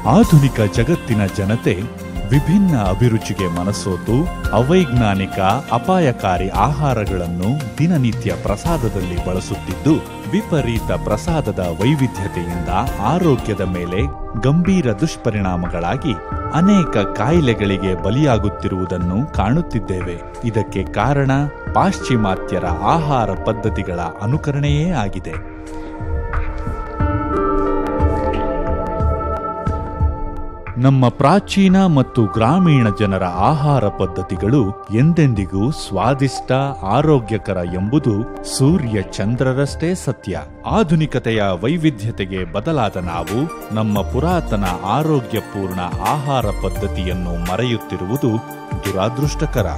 ಆಧುನಿಕ ಜಗತ್ತಿನ ಜನತೆ ವಿಭಿನ್ನ ಅಭಿರುಚಿಗೆ ಮನಸೋತು ಅವೈಜ್ಞಾನಿಕ ಅಪಾಯಕಾರಿ ಆಹಾರಗಳನ್ನು ದಿನನಿತ್ಯ ಪ್ರಸಾದದಲ್ಲಿ ಬಳಸುತ್ತಿದ್ದು ವಿಪರೀತ ಪ್ರಸಾದದ ವೈವಿಧ್ಯತೆಯಿಂದ ಆರೋಗ್ಯದ ಮೇಲೆ ಗಂಭೀರ ದುಷ್ಪರಿಣಾಮಗಳಾಗಿ ಅನೇಕ ಕಾಯಿಲೆಗಳಿಗೆ ಬಲಿಯಾಗುತ್ತಿರುವುದನ್ನು ಕಾಣುತ್ತಿದ್ದೇವೆ ಇದಕ್ಕೆ ಕಾರಣ ಪಾಶ್ಚಿಮಾತ್ಯರ ಆಹಾರ ಪದ್ಧತಿಗಳ ಅನುಕರಣೆಯೇ ಆಗಿದೆ ನಮ್ಮ ಪ್ರಾಚೀನ ಮತ್ತು ಗ್ರಾಮೀಣ ಜನರ ಆಹಾರ ಪದ್ಧತಿಗಳು ಎಂದೆಂದಿಗೂ ಸ್ವಾದಿಷ್ಟ ಆರೋಗ್ಯಕರ ಎಂಬುದು ಸೂರ್ಯ ಚಂದ್ರರಷ್ಟೇ ಸತ್ಯ ಆಧುನಿಕತೆಯ ವೈವಿಧ್ಯತೆಗೆ ಬದಲಾದ ನಾವು ನಮ್ಮ ಪುರಾತನ ಆರೋಗ್ಯಪೂರ್ಣ ಆಹಾರ ಪದ್ಧತಿಯನ್ನು ಮರೆಯುತ್ತಿರುವುದು ದುರಾದೃಷ್ಟಕರ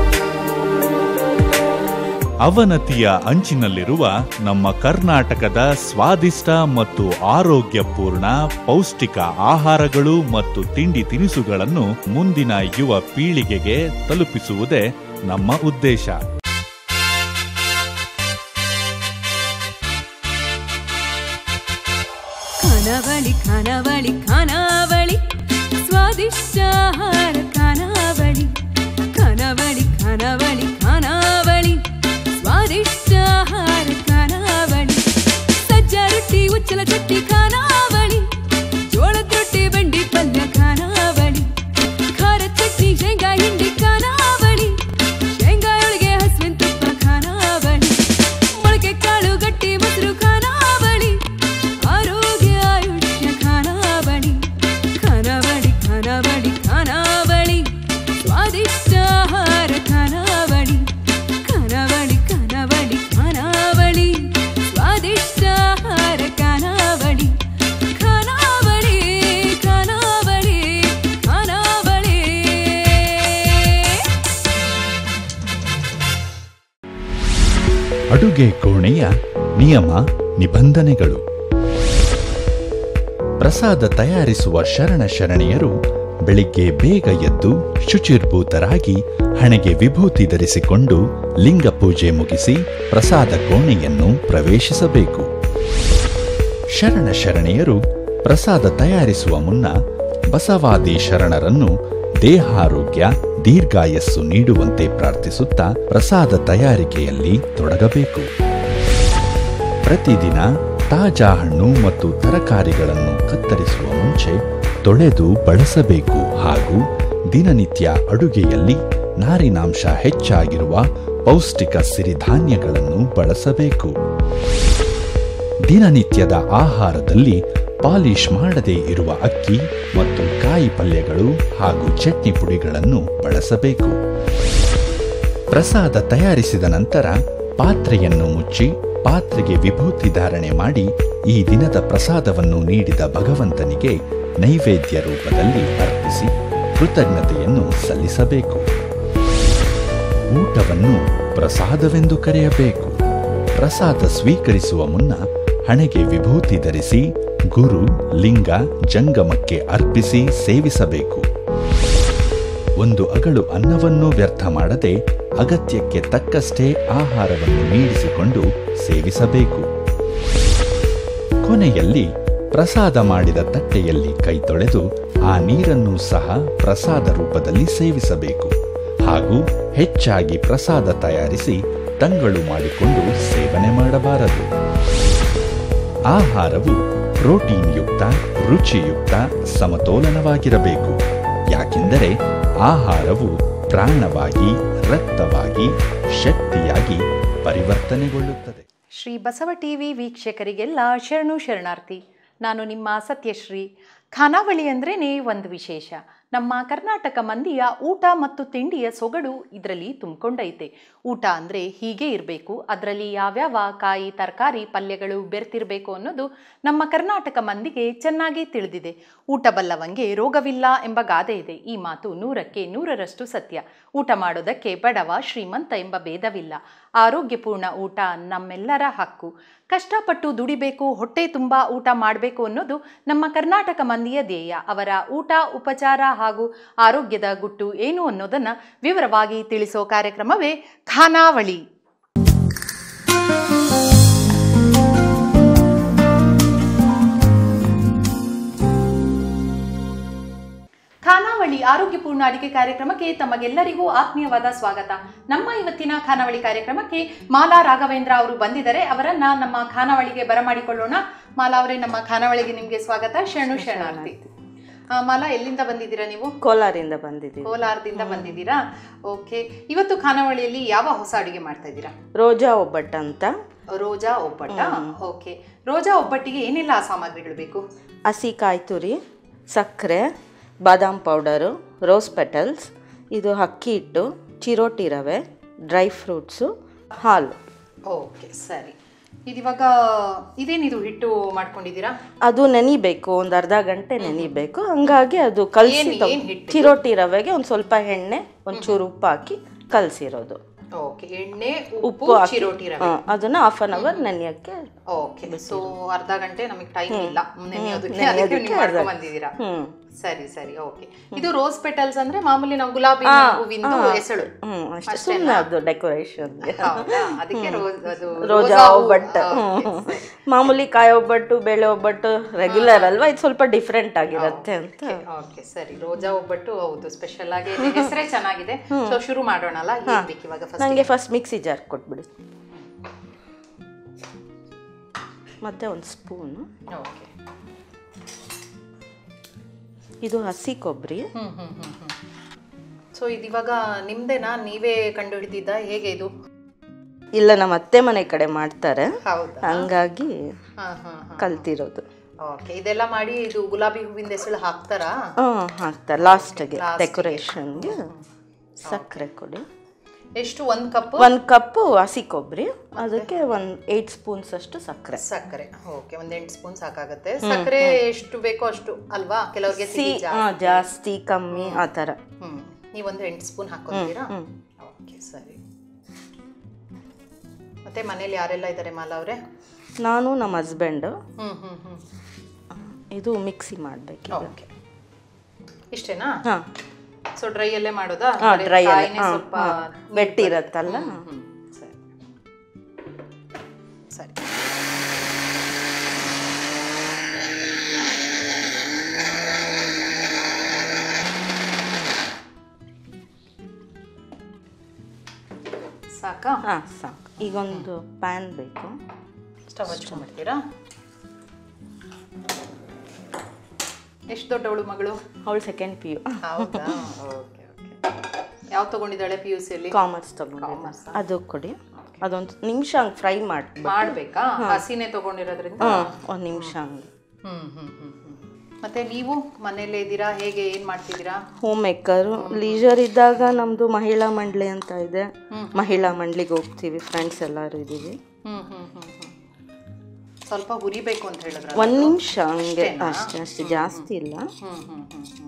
ಅವನತಿಯ ಅಂಚಿನಲ್ಲಿರುವ ನಮ್ಮ ಕರ್ನಾಟಕದ ಸ್ವಾದಿಷ್ಟ ಮತ್ತು ಆರೋಗ್ಯಪೂರ್ಣ ಪೌಷ್ಟಿಕ ಆಹಾರಗಳು ಮತ್ತು ತಿಂಡಿ ತಿನಿಸುಗಳನ್ನು ಮುಂದಿನ ಯುವ ಪೀಳಿಗೆಗೆ ತಲುಪಿಸುವುದೇ ನಮ್ಮ ಉದ್ದೇಶ ಖಾನಾವಳಿ ಖಾನಾವಳಿ ಖಾನಾವಳಿ ಸ್ವಾದಿಷ್ಟ ಆಹಾರ ಖಾನಾವಳಿ ಖಾನಾವಳಿ ಖಾನಾವಳಿ ಖಾನಾವಳಿ ಸ್ವಾದಿಷ್ಟ ಆಹಾರ ಖಾನಾವಳಿ ಸಜ್ಜ ರೊಟ್ಟಿ ಉಚ್ಚಲ ಚಟ್ನಿ ಖಾನಾವಳಿ ಜೋಳದ ರೊಟ್ಟಿ ಬಂಡಿ ಪಲ್ಯ ಖಾನಾವಳಿ ಖಾರ ಚಟ್ನಿ ಶೇಂಗಾ ಹಿಂಡಿ ಖಾನಾವಳಿ ಶೇಂಗಾ ಒಳಗೆ ಹಸುವಿನ ತುಪ್ಪ ಖಾನಾವಳಿ ಮೊಳಕೆ ಕಾಳು ಗಟ್ಟಿ ಮೊಸರು ಖಾನಾವಳಿ ಆರೋಗ್ಯ ಆಯುಷ್ಯ ಖಾನಾವಳಿ ಖಾನಾವಳಿ ಖಾನಾವಳಿ ಖಾನಾವಳಿ ಸ್ವಾದಿಷ್ಟ ಆಹಾರ ಖಾನಾವಳಿ ಖಾನಾವಳಿ ಖಾನಾವಳಿ ಖಾನಾವಳಿ ಸ್ವಾದಿಷ್ಟ ಆಹಾರ ಖಾನಾವಳಿ ಖಾನಾವಳಿ ಖಾನಾವಳಿ ಖಾನಾವಳಿ ಅಡುಗೆ ಕೋಣೆಯ ನಿಯಮ ನಿಬಂಧನೆಗಳು ಪ್ರಸಾದ ತಯಾರಿಸುವ ಶರಣ ಶರಣೆಯರು ಬೆಳಿಗ್ಗೆ ಬೇಗ ಎದ್ದು ಶುಚಿರ್ಭೂತರಾಗಿ ಹಣೆಗೆ ವಿಭೂತಿ ಧರಿಸಿಕೊಂಡು ಲಿಂಗ ಪೂಜೆ ಮುಗಿಸಿ ಪ್ರಸಾದ ಕೋಣೆಯನ್ನು ಪ್ರವೇಶಿಸಬೇಕು ಶರಣ ಶರಣೆಯರು ಪ್ರಸಾದ ತಯಾರಿಸುವ ಮುನ್ನ ಬಸವಾದಿ ಶರಣರನ್ನು ದೇಹಾರೋಗ್ಯ ದೀರ್ಘಾಯಸ್ಸು ನೀಡುವಂತೆ ಪ್ರಾರ್ಥಿಸುತ್ತಾ ಪ್ರಸಾದ ತಯಾರಿಕೆಯಲ್ಲಿ ತೊಡಗಬೇಕು ಪ್ರತಿದಿನ ತಾಜಾ ಹಣ್ಣು ಮತ್ತು ತರಕಾರಿಗಳನ್ನು ಕತ್ತರಿಸುವ ಮುಂಚೆ ತೊಳೆದು ಬಳಸಬೇಕು ಹಾಗೂ ದಿನನಿತ್ಯ ಅಡುಗೆಯಲ್ಲಿ ನಾರಿನಾಂಶ ಹೆಚ್ಚಾಗಿರುವ ಪೌಷ್ಟಿಕ ಸಿರಿಧಾನ್ಯಗಳನ್ನು ಬಳಸಬೇಕು ದಿನನಿತ್ಯದ ಆಹಾರದಲ್ಲಿ ಪಾಲಿಶ್ ಮಾಡದೇ ಇರುವ ಅಕ್ಕಿ ಮತ್ತು ಕಾಯಿ ಪಲ್ಯಗಳು ಹಾಗೂ ಚಟ್ನಿ ಪುಡಿಗಳನ್ನು ಬಳಸಬೇಕು ಪ್ರಸಾದ ತಯಾರಿಸಿದ ನಂತರ ಪಾತ್ರೆಯನ್ನು ಮುಚ್ಚಿ ಪಾತ್ರೆಗೆ ವಿಭೂತಿ ಧಾರಣೆ ಮಾಡಿ ಈ ದಿನದ ಪ್ರಸಾದವನ್ನು ನೀಡಿದ ಭಗವಂತನಿಗೆ ನೈವೇದ್ಯ ರೂಪದಲ್ಲಿ ಅರ್ಪಿಸಿ ಕೃತಜ್ಞತೆಯನ್ನು ಸಲ್ಲಿಸಬೇಕು ಊಟವನ್ನು ಪ್ರಸಾದವೆಂದು ಕರೆಯಬೇಕು ಪ್ರಸಾದ ಸ್ವೀಕರಿಸುವ ಮುನ್ನ ಹಣೆಗೆ ವಿಭೂತಿ ಧರಿಸಿ ಗುರು ಲಿಂಗ ಜಂಗಮಕ್ಕೆ ಅರ್ಪಿಸಿ ಸೇವಿಸಬೇಕು ಒಂದು ಅಗಳು ಅನ್ನವನ್ನು ವ್ಯರ್ಥ ಮಾಡದೆ ಅಗತ್ಯಕ್ಕೆ ತಕ್ಕಷ್ಟೇ ಆಹಾರವನ್ನು ನೀಡಿಸಿಕೊಂಡು ಸೇವಿಸಬೇಕು ಕೊನೆಯಲ್ಲಿ ಪ್ರಸಾದ ಮಾಡಿದ ತಟ್ಟೆಯಲ್ಲಿ ಕೈ ತೊಳೆದು ಆ ನೀರನ್ನು ಸಹ ಪ್ರಸಾದ ರೂಪದಲ್ಲಿ ಸೇವಿಸಬೇಕು ಹಾಗೂ ಹೆಚ್ಚಾಗಿ ಪ್ರಸಾದ ತಯಾರಿಸಿ ತಂಗಳು ಮಾಡಿಕೊಂಡು ಸೇವನೆ ಮಾಡಬಾರದು ಆಹಾರವು ಪ್ರೋಟೀನ್ ಯುಕ್ತ ರುಚಿಯುಕ್ತ ಸಮತೋಲನವಾಗಿರಬೇಕು ಯಾಕೆಂದರೆ ಆಹಾರವು ಪ್ರಾಣವಾಗಿ ರಕ್ತವಾಗಿ ಶಕ್ತಿಯಾಗಿ ಪರಿವರ್ತನೆಗೊಳ್ಳುತ್ತದೆ ಶ್ರೀ ಬಸವ ಟಿವಿ ವೀಕ್ಷಕರಿಗೆಲ್ಲ ಶರಣು ಶರಣಾರ್ಥಿ ನಾನು ನಿಮ್ಮ ಸತ್ಯಶ್ರೀ ಖಾನಾವಳಿ ಅಂದ್ರೇ ಒಂದು ವಿಶೇಷ ನಮ್ಮ ಕರ್ನಾಟಕ ಮಂದಿಯ ಊಟ ಮತ್ತು ತಿಂಡಿಯ ಸೊಗಡು ಇದರಲ್ಲಿ ತುಂಬಿಕೊಂಡೈತೆ ಊಟ ಅಂದರೆ ಹೀಗೆ ಇರಬೇಕು ಅದರಲ್ಲಿ ಯಾವ್ಯಾವ ಕಾಯಿ ತರಕಾರಿ ಪಲ್ಯಗಳು ಬೆರ್ತಿರಬೇಕು ಅನ್ನೋದು ನಮ್ಮ ಕರ್ನಾಟಕ ಮಂದಿಗೆ ಚೆನ್ನಾಗಿ ತಿಳಿದಿದೆ ಊಟ ಬಲ್ಲವಂಗೆ ರೋಗವಿಲ್ಲ ಎಂಬ ಗಾದೆ ಇದೆ ಈ ಮಾತು ನೂರಕ್ಕೆ ನೂರರಷ್ಟು ಸತ್ಯ ಊಟ ಮಾಡೋದಕ್ಕೆ ಬಡವ ಶ್ರೀಮಂತ ಎಂಬ ಭೇದವಿಲ್ಲ ಆರೋಗ್ಯಪೂರ್ಣ ಊಟ ನಮ್ಮೆಲ್ಲರ ಹಕ್ಕು ಕಷ್ಟಪಟ್ಟು ದುಡಿಬೇಕು ಹೊಟ್ಟೆ ತುಂಬ ಊಟ ಮಾಡಬೇಕು ಅನ್ನೋದು ನಮ್ಮ ಕರ್ನಾಟಕ ಮಂದಿಯ ಧ್ಯೇಯ ಅವರ ಊಟ ಉಪಚಾರ ಹಾಗೂ ಆರೋಗ್ಯದ ಗುಟ್ಟು ಏನು ಅನ್ನೋದನ್ನು ವಿವರವಾಗಿ ತಿಳಿಸೋ ಕಾರ್ಯಕ್ರಮವೇ ಖಾನಾವಳಿ ಖಾನಾವಳಿ ಆರೋಗ್ಯಪೂರ್ಣ ಅಡಿಗೆ ಕಾರ್ಯಕ್ರಮಕ್ಕೆ ತಮಗೆಲ್ಲರಿಗೂ ಆತ್ಮೀಯವಾದ ಸ್ವಾಗತ ನಮ್ಮ ಇವತ್ತಿನ ಖಾನಾವಳಿ ಕಾರ್ಯಕ್ರಮಕ್ಕೆ ಮಾಲಾ ರಾಘವೇಂದ್ರ ಅವರು ಬಂದಿದ್ದಾರೆ ಅವರನ್ನ ನಮ್ಮ ಖಾನಾವಳಿಗೆ ಬರಮಾಡಿಕೊಳ್ಳೋಣ ಮಾಲಾ ಅವರೇ ನಮ್ಮ ಖಾನಾವಳಿಗೆ ನಿಮಗೆ ಸ್ವಾಗತ ಶರಣು ಶರಣಾರ್ಥಿ ಆ, ಮಾಲಾ ಎಲ್ಲಿಂದ ಬಂದಿದ್ದೀರಾ ನೀವು ಕೋಲಾರಿಂದ ಬಂದಿದ್ದೀವಿ ಕೋಲಾರದಿಂದ ಬಂದಿದ್ದೀರಾ ಓಕೆ ಇವತ್ತು ಖಾನಾವಳಿಯಲ್ಲಿ ಯಾವ ಹೊಸ ಅಡುಗೆ ಮಾಡ್ತಾ ಇದ್ದೀರಾ ರೋಜಾ ಒಬ್ಬಟ್ಟು ಅಂತ ರೋಜಾ ಒಬ್ಬಟ್ಟ ಓಕೆ ರೋಜಾ ಒಬ್ಬಟ್ಟಿಗೆ ಏನೆಲ್ಲ ಸಾಮಗ್ರಿಗಳು ಬೇಕು ಹಸಿ ಕಾಯಿ ತುರಿ ಸಕ್ಕರೆ ಬಾದಾಮ್ ಪೌಡರು ರೋಸ್ ಪೆಟಲ್ಸ್ ಇದು ಅಕ್ಕಿ ಹಿಟ್ಟು ಚಿರೋಟಿ ರವೆ ಡ್ರೈ ಫ್ರೂಟ್ಸು ಹಾಲು ಓಕೆ ಸರಿ ಇದಿವಾಗ ಇದೇನಿದು ಹಿಟ್ಟು ಮಾಡ್ಕೊಂಡಿದ್ದೀರಾ ಅದು ನೆನಿಬೇಕು ಒಂದು ಅರ್ಧ ಗಂಟೆ ನೆನಿಬೇಕು ಹಂಗಾಗಿ ಅದು ಕಲಸಿ ಏನ್- ಏನ್ ಹಿಟ್ಟು ಇದು? ಚಿರೋಟಿ ರವೆಗೆ ಒಂದು ಸ್ವಲ್ಪ ಎಣ್ಣೆ ಒಂಚೂರು ಉಪ್ಪು ಹಾಕಿ ಕಲಸಿರೋದು ಓಕೆ ಎಣ್ಣೆ ಉಪ್ಪು ಉಪ್ಪು ಹಾಕಿ ಚಿರೋಟಿ ರವೆ ಹಾ, ಅದನ್ನ ಹಾಫ್ ಅನ್ ಅವರ್ ನೆನೆಯೋಕ್ಕೆ ಓಕೆ ಸೊ ಅರ್ಧ ಗಂಟೆ ನಮಗೆ ಟೈಮ್ ಇಲ್ಲ ನೆನೆಯೋದಕ್ಕೆ ನೆನೆಯೋದಕ್ಕೆ ಅದಕ್ಕೆ ನೀವು ಅರ್ಧ- ಮಾಡ್ಕೊಂಡ್ ಬಂದಿದ್ದೀರಾ ಹ್ಮ್ ಸರಿ ಸರಿ ಓಕೆ ಇದು ರೋಸ್ ಪೆಟಲ್ಸ್ ಅಂದ್ರೆ ಮಾಮೂಲಿ ನಾವು ಗುಲಾಬಿ ಹೂವಿಂದು ಹೆಸಳು ಹ್ಮ್ ಅಷ್ಟೇ ಸುಮ್ಮನೆ ಅದು ಡೆಕೋರೇಷನ್ಗೆ ಹೌದಾ? ಅದಕ್ಕೆ ರೋಸ್ ಅದು ರೋಜಾ ಹೂ. ಒಬ್ಬಟ್ಟು Okay, ಹ್ಮ್. ಸರಿ. ಮಾಮೂಲಿ ಕಾಯಿ ಒಬ್ಬಟ್ಟು ಬೇಳೆ ಒಬ್ಬಟ್ಟು ರೆಗ್ಯುಲರ್ ಅಲ್ವಾ ಇದು ಸ್ವಲ್ಪ ಡಿಫ್ರೆಂಟ್ ಆಗಿರುತ್ತೆ ಅಂತ ಓಕೆ ಸರಿ ರೋಜಾ ಒಬ್ಬಟ್ಟು ಹೌದು ಸ್ಪೆಷಲ್ ಆಗಿ ಇದೆ. ಹೆಸರೇ ಚೆನ್ನಾಗಿದೆ ಸೊ ಶುರು ಮಾಡೋಣ ಅಲ್ಲ ಏನ್ ಬೇಕು ಇವಾಗ ಫಸ್ಟ್ ನನಗೆ ಫಸ್ಟ್ ಮಿಕ್ಸಿ ಜಾರ್ ಕೊಟ್ಬಿಡಿ ಮತ್ತೆ ಒಂದು ಸ್ಪೂನು ಓಕೆ ಇದು ಹಸಿ ಕೊಬ್ಬರಿ ಹ್ಮ್ ಹ್ಮ್ ಹ್ಮ್ ಹ್ಮ್ ಸೊ ಇದಿವಾಗ ನಿಮ್ದೇನಾ ನೀವೇ ಕಂಡು ಹಿಡಿದಿದ್ದ ಹೇಗೆ ಇದು ಇಲ್ಲ ನಮ್ಮ ಅತ್ತೆ ಮನೆ ಕಡೆ ಮಾಡ್ತಾರೆ ಹೌದಾ ಹಂಗಾಗಿ ಹಾ ಹಾ ಹಾ ಕಲ್ತಿರೋದು ಓಕೆ ಇದೆಲ್ಲ ಮಾಡಿ ಇದು ಗುಲಾಬಿ ಹೂವಿಂದ ಹೆಸಳು ಹಾಕ್ತಾರಾ ಹಾಂ ಹಾಕ್ತಾರೆ ಲಾಸ್ಟ್ಗೆ ಡೆಕೋರೇಷನ್ಗೆ ಸಕ್ಕರೆ ಕೊಡಿ ಎಷ್ಟು ಒಂದ್ ಕಪ್ ಒಂದು ಕಪ್ಪು ಹಸಿ ಕೊಬ್ಬರಿ ಅದಕ್ಕೆ ಒಂದು ಏಯ್ಟ್ ಸ್ಪೂನ್ಸ್ ಅಷ್ಟು ಸಕ್ಕರೆ ಸಕ್ಕರೆ ಓಕೆ ಒಂದ್ ಎಂಟು ಸ್ಪೂನ್ ಸಾಕಾಗುತ್ತೆ ಸಕ್ಕರೆ ಎಷ್ಟು ಬೇಕೋ ಅಷ್ಟು ಅಲ್ವಾ ಕೆಲವ್ರಿಗೆ ಸಿ ಸಿಹಿ ಜಾಸ್ತಿ. ಹಾಂ ಜಾಸ್ತಿ ಕಮ್ಮಿ ಆ ಥರ ಹ್ಮ್ ನೀವೊಂದು ಎಂಟು ಸ್ಪೂನ್ ಹಾಕೊಂತೀರಾ ಹ್ಮ್. ಓಕೆ ಸರಿ ಮತ್ತೆ ಮನೇಲಿ ಯಾರೆಲ್ಲ ಇದ್ದಾರೆ ಮಾಲಾ ಅವರೇ ನಾನು ನಮ್ಮ ಹಸ್ಬೆಂಡು ಹ್ಮ್ ಹ್ಮ್ ಹ್ಮ್ ಇದು ಮಿಕ್ಸಿ ಮಾಡಬೇಕು ಓಕೆ ಇಷ್ಟೇನಾ ಹಾಂ ಸೊ ಡ್ರೈ ಅಲ್ಲೇ ಮಾಡೋದಾ ಹಾಂ ಬರೀ ಡ್ರೈ ಕಾಯಿನೇ ಸ್ವಲ್ಪ ವೆಟ್ ಇರತ್ತಲ್ಲ ಹ್ಮ್ ಸರಿ ಸರಿ ಸಾಕಾ ಹಾಂ ಸಾಕು ಈಗೊಂದು ಪ್ಯಾನ್ ಬೇಕು ಸ್ಟವ್ ಹಚ್ಕೊಂಡ್ಬಿಡ್ತೀರಾ ಎಷ್ಟು ದೊಡ್ಡವಳು ಮಗಳು ಅವಳು ಸೆಕೆಂಡ್ ಪಿ ಯು ಹೌದಾ ಓಕೆ ಓಕೆ ಯಾವ ತಗೊಂಡಿದ್ದಾಳೆ ಪಿ ಯು ಸಿಯಲ್ಲಿ ಕಾಮರ್ಸ್ ತಗೊಂಡು Commerce ಅದು ಕೊಡಿ ಅದೊಂದು ನಿಮಿಷ ಹಂಗೆ ಫ್ರೈ ಮಾಡಿ ಮಾಡ್ಬೇಕಾ ಹಸಿನೇ ತಗೊಂಡಿರೋದ್ರಿಂದ ಹಾಂ ಒಂದು ನಿಮಿಷ ಹಂಗೆ ಹ್ಮ್ ಹ್ಮ್ ಹ್ಮ್ ಹ್ಮ್ ಮತ್ತೆ ನೀವು ಮನೇಲೇ ಇದ್ದೀರಾ ಹೇಗೆ ಏನ್ ಮಾಡ್ತಿದ್ದೀರಾ ಹೋಮ್ ಮೇಕರು ಲೀಜರ್ ಇದ್ದಾಗ ನಮ್ಮದು ಮಹಿಳಾ ಮಂಡಳಿ ಅಂತ ಇದೆ ಮಹಿಳಾ ಮಂಡಳಿಗೆ ಹೋಗ್ತೀವಿ ಫ್ರೆಂಡ್ಸ್ ಎಲ್ಲರೂ ಇದ್ದೀವಿ ಹ್ಮ್ ಹ್ಮ್ ಹ್ಮ್ ಹ್ಮ್ ಸ್ವಲ್ಪ ಹುರಿಬೇಕು ಅಂತ ಹೇಳಿದ್ರ ಒಂದು ನಿಮಿಷ ಹಂಗೆ ಅಷ್ಟೇ ಅಷ್ಟೇ ಜಾಸ್ತಿ ಇಲ್ಲ ಹ್ಮ್ ಹ್ಮ್ ಹ್ಮ್ ಹ್ಮ್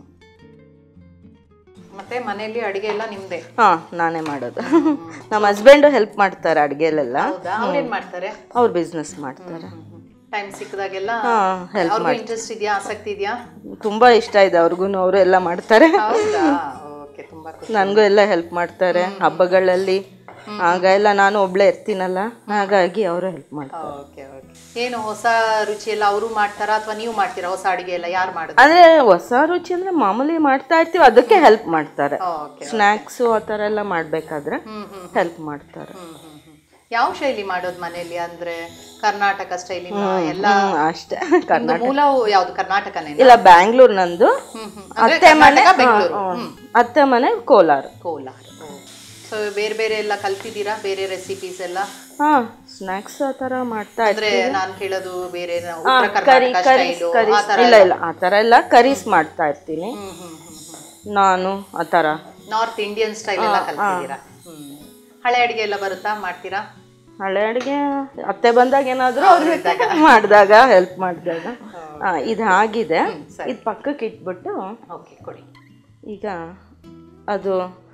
ಮತ್ತೆ ಮನೆಯಲ್ಲಿ ಅಡಿಗೆ ಎಲ್ಲ ನಿಮ್ದೇ ಹಾಂ ನಾನೇ ಮಾಡೋದು ನಮ್ಮ ಹಸ್ಬೆಂಡು ಹೆಲ್ಪ್ ಮಾಡ್ತಾರೆ ಅಡುಗೆಲೆಲ್ಲ ಹೌದಾ ಅವ್ರೇನ್ ಮಾಡ್ತಾರೆ ಅವ್ರು ಬಿಸ್ನೆಸ್ ಮಾಡ್ತಾರೆ ಟೈಮ್ ಸಿಕ್ಕದಾಗೆಲ್ಲ ಹಾಂ ಹೆಲ್ಪ್ ಅವ್ರಿಗೂ ಇಂಟ್ರೆಸ್ಟ್ ಇದೆಯಾ ಆಸಕ್ತಿ ಇದೆಯಾ ತುಂಬ ಇಷ್ಟ ಇದೆ ಅವ್ರಿಗೂ ಅವರು ಎಲ್ಲ ಮಾಡ್ತಾರೆ ಹೌದಾ ಓಕೆ ತುಂಬಾ ಖುಷಿ ನನಗೂ ಎಲ್ಲ ಹೆಲ್ಪ್ ಮಾಡ್ತಾರೆ ಹಬ್ಬಗಳಲ್ಲಿ ಆಗ ಎಲ್ಲ ನಾನು ಒಬ್ಳೇ ಇರ್ತೀನಲ್ಲ ಹಾಗಾಗಿ ಅವರು ಹೆಲ್ಪ್ ಮಾಡ್ತಾರೆ ಓಕೆ ಓಕೆ ಏನು ಹೊಸ ರುಚಿ ಎಲ್ಲ ಅವರು ಮಾಡ್ತಾರಾ ಅಥವಾ ನೀವು ಮಾಡ್ತೀರಾ ಹೊಸ ಅಡಿಗೆ ಎಲ್ಲ ಯಾರು ಮಾಡೋದು ಅಂದ್ರೆ ಹೊಸ ರುಚಿ ಅಂದ್ರೆ ಮಾಮೂಲಿ ಮಾಡ್ತಾ ಇರ್ತೀವಿ ಅದಕ್ಕೆ ಹೆಲ್ಪ್ ಮಾಡ್ತಾರೆ ಓಕೆ ಸ್ನ್ಯಾಕ್ಸು ಆ ಥರ ಎಲ್ಲ ಮಾಡಬೇಕಾದ್ರೆ ಹ್ಮ್ ಹ್ಮ್ ಹೆಲ್ಪ್ ಮಾಡ್ತಾರೆ ಹ್ಮ್ ಹ್ಮ್ ಹ್ಮ್ ಯಾವ ಶೈಲಿ ಮಾಡೋದು ಮನೆಯಲ್ಲಿ ಅಂದ್ರೆ ಕರ್ನಾಟಕ ಸ್ಟೈಲಿನ ಎಲ್ಲ ಹ್ಮ್, ಅಷ್ಟೇ ನಿಮ್ದು ಮೂಲ ಯಾವ್ದು ಕರ್ನಾಟಕನೇ ಇಲ್ಲ ಬ್ಯಾಂಗ್ಳೂರ್ ನಂದು ಹ್ಮ್ ಹ್ಮ್ ಅಂದ್ರೆ ಅತ್ತೆ ಮನೆ ಕರ್ನಾಟಕ ಬೆಂಗಳೂರು ಹಾ, ಹಾ. ಅತ್ತೆ ಮನೆ ಕೋಲಾರ ಕೋಲಾರ ಸೊ ಬೇರೆ ಬೇರೆ ಎಲ್ಲ ಕಲ್ತಿದ್ದೀರಾ ಬೇರೆ ರೆಸಿಪೀಸ್ ಎಲ್ಲ ಹಾ ಸ್ನ್ಯಾಕ್ಸ್ ಆ ಥರ ಮಾಡ್ತಾ ಅಂದ್ರೆ ಇರ್ತೀವಿ ನಾನ್ ಕೇಳೋದು ಬೇರೆ ನ- ಹಾ, ಉತ್ತರ ಕರಿ ಕರ್ನಾಟಕ ಕರೀಸ್ ಸ್ಟೈಲು ಆ ಕರೀಸ್ ತರ ಇಲ್ಲ ಇಲ್ಲ ಆ ಥರ ಎಲ್ಲ ಕರೀಸ್ ಮಾಡ್ತಾ ಇರ್ತೀನಿ ಹ್ಮ್ ಹ್ಮ್ ಹ್ಮ್ ಹ್ಮ್ ನಾನು ಆ ಥರ ನಾರ್ತ್ ಇಂಡಿಯನ್ ಸ್ಟೈಲ್ ಎಲ್ಲ ಕಲ್ತಿದ್ದೀರಾ ಹ್ಮ್ ಹಳೆ ಅಡಿಗೆ ಎಲ್ಲ ಬರುತ್ತಾ ಮಾಡ್ತೀರಾ ಹಳೆ ಅಡುಗೆ ಅತ್ತೆ ಬಂದಾಗ ಏನಾದರೂ ಅವ್ರ ಮಾಡಿದಾಗ ಹೆಲ್ಪ್ ಮಾಡಿದಾಗ ಹಾಂ ಇದು ಆಗಿದೆ ಇದು ಪಕ್ಕಕ್ಕೆ ಇಟ್ಬಿಟ್ಟು ಓಕೆ ಕೊಡಿ ಈಗ ಅದು